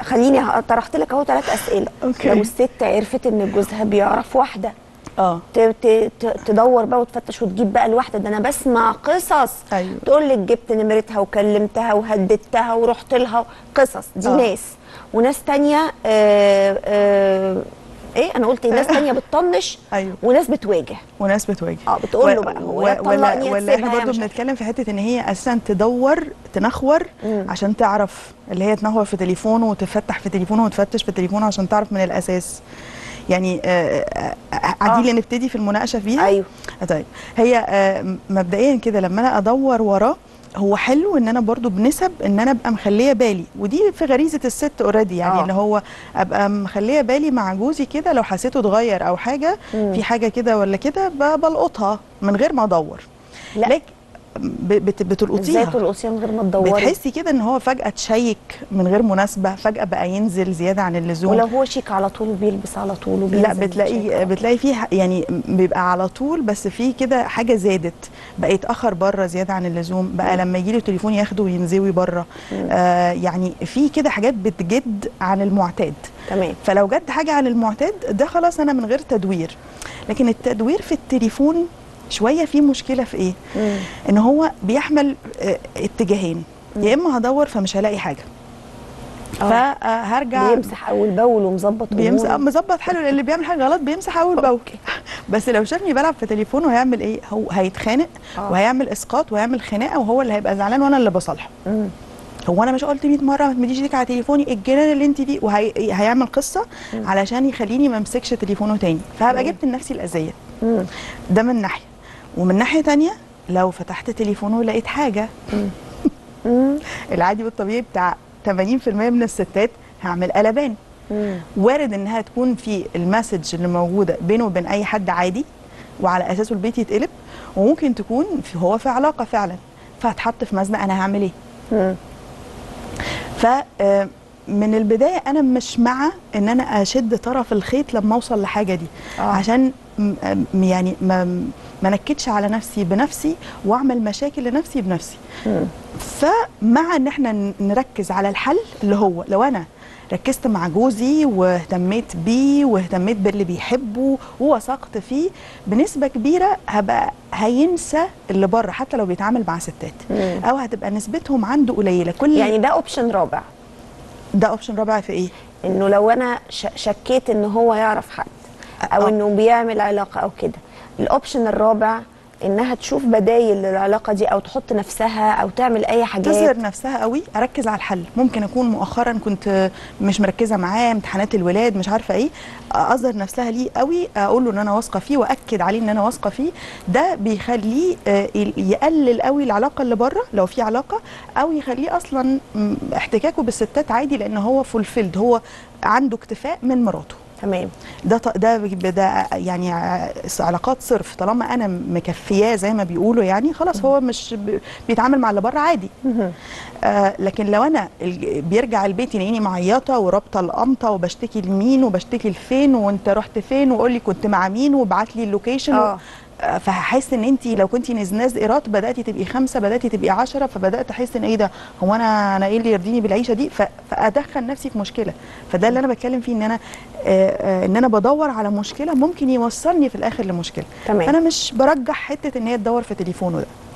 خليني ه- طرحت لك اهو ثلاث اسئله أوكي. لو الست عرفت ان جوزها بيعرف واحده اه ت- ت- ت- تدور بقى وتفتش وتجيب بقى الواحده ده انا بسمع قصص أيوة. تقول لك جبت نمرتها وكلمتها وهددتها ورحت لها قصص دي آه. ناس وناس تانية آه آه ايه انا قلت إيه؟ ناس تانية بتطنش أيوة. وناس بتواجه وناس بتواجه اه بتقول له بقى هو يا ولا تطلقني يا ولا احنا تسيبها يا برضه مش عارفة. بنتكلم في حته ان هي اساسا تدور تنخور عشان تعرف اللي هي تنخور في تليفونه وتفتح في تليفونه وتفتش في تليفونه عشان تعرف من الاساس يعني آه، آه، آه، دي اللي نبتدي في المناقشه فيها ايوه طيب هي آه، مبدئيا كده لما انا ادور وراه هو حلو ان انا برضو بنسب ان انا ابقى مخليه بالي ودي في غريزه الست اوريدي يعني آه. اللي هو ابقى مخليه بالي مع جوزي كده لو حسيته اتغير او حاجه مم. في حاجه كده ولا كده ب- بلقطها من غير ما ادور لا. لكن ب- بت- ازاي بتلقطيها ترقصيها من غير ما تدوري بتحسي كده ان هو فجاه تشيك من غير مناسبه فجاه بقى ينزل زياده عن اللزوم ولو هو شيك على طول وبيلبس على طول لا وبينزل شيك بتلاقي على بتلاقي فيه ح- يعني بيبقى على طول بس في كده حاجه زادت بقى يتاخر بره زياده عن اللزوم بقى لما يجي له تليفون ياخده وينزوي بره آه يعني في كده حاجات بتجد عن المعتاد تمام فلو جد حاجه عن المعتاد ده خلاص انا من غير تدوير لكن التدوير في التليفون شويه في مشكله في ايه مم. ان هو بيحمل آه، اتجاهين يا اما هدور فمش هلاقي حاجه آه. فهرجع بيمسح اول باول ومظبط بيمسح أموره. مظبط حلو اللي بيعمل حاجه غلط بيمسح اول باول أوكي. بس لو شافني بلعب في تليفونه هيعمل ايه هو هيتخانق آه. وهيعمل اسقاط وهيعمل خناقه وهو اللي هيبقى زعلان وانا اللي بصالحه مم. هو انا مش قلت 100 مره ما تمديش ايدك على تليفوني الجنان اللي انت فيه وهيعمل قصه علشان يخليني ما امسكش تليفونه تاني فهبقى جبت لنفسي الاذيه مم. ده من ناحيه ومن ناحيه تانية لو فتحت تليفونه ولقيت حاجه مم. العادي والطبيعي بتاع 80% من الستات هعمل قلبان مم. وارد انها تكون في المسج اللي موجوده بينه وبين اي حد عادي وعلى اساسه البيت يتقلب وممكن تكون في هو في علاقه فعلا فهتحط في مزنق انا هعمل ايه مم. ف آه، من البدايه انا مش مع ان انا اشد طرف الخيط لما اوصل لحاجه دي آه. عشان م- م- يعني ما ما نكدش على نفسي بنفسي واعمل مشاكل لنفسي بنفسي مم. فمع ان احنا ن- نركز على الحل اللي هو لو انا ركزت مع جوزي واهتميت بيه واهتميت باللي بيحبه ووثقت فيه بنسبه كبيره هبقى هينسى اللي بره حتى لو بيتعامل مع ستات مم. او هتبقى نسبتهم عنده قليله كل يعني ده اوبشن رابع ده اوبشن رابع في ايه انه لو انا ش- شكيت ان هو يعرف حد او آه. انه بيعمل علاقه او كده الاوبشن الرابع انها تشوف بدايل للعلاقه دي او تحط نفسها او تعمل اي حاجات تظهر نفسها قوي اركز على الحل ممكن اكون مؤخرا كنت مش مركزه معاه امتحانات الولاد مش عارفه ايه اظهر نفسها ليه قوي اقول له ان انا واثقه فيه واكد عليه ان انا واثقه فيه ده بيخليه آه، يقلل قوي العلاقه اللي بره لو في علاقه او يخليه اصلا م، احتكاكه بالستات عادي لان هو فولفيلد هو عنده اكتفاء من مراته تمام ده ط- ده ده يعني ع- علاقات صرف طالما انا مكفياه زي ما بيقولوا يعني خلاص هو مش ب- بيتعامل مع اللي بره عادي آه لكن لو انا الج- بيرجع البيت يلاقيني معيطه ورابطه القمطه وبشتكي لمين وبشتكي لفين وانت رحت فين وقول لي كنت مع مين وابعت لي اللوكيشن آه. آه، فهحس ان انت لو كنت نزناز ايراد بداتي تبقي خمسه بداتي تبقي عشرة فبدات احس ان ايه ده هو انا انا ايه اللي يرضيني بالعيشه دي ف- فادخل نفسي في مشكله فده اللي انا بتكلم فيه ان انا آه، آه، ان انا بدور على مشكله ممكن يوصلني في الاخر لمشكله تمام. فانا مش برجح حته ان هي تدور في تليفونه ده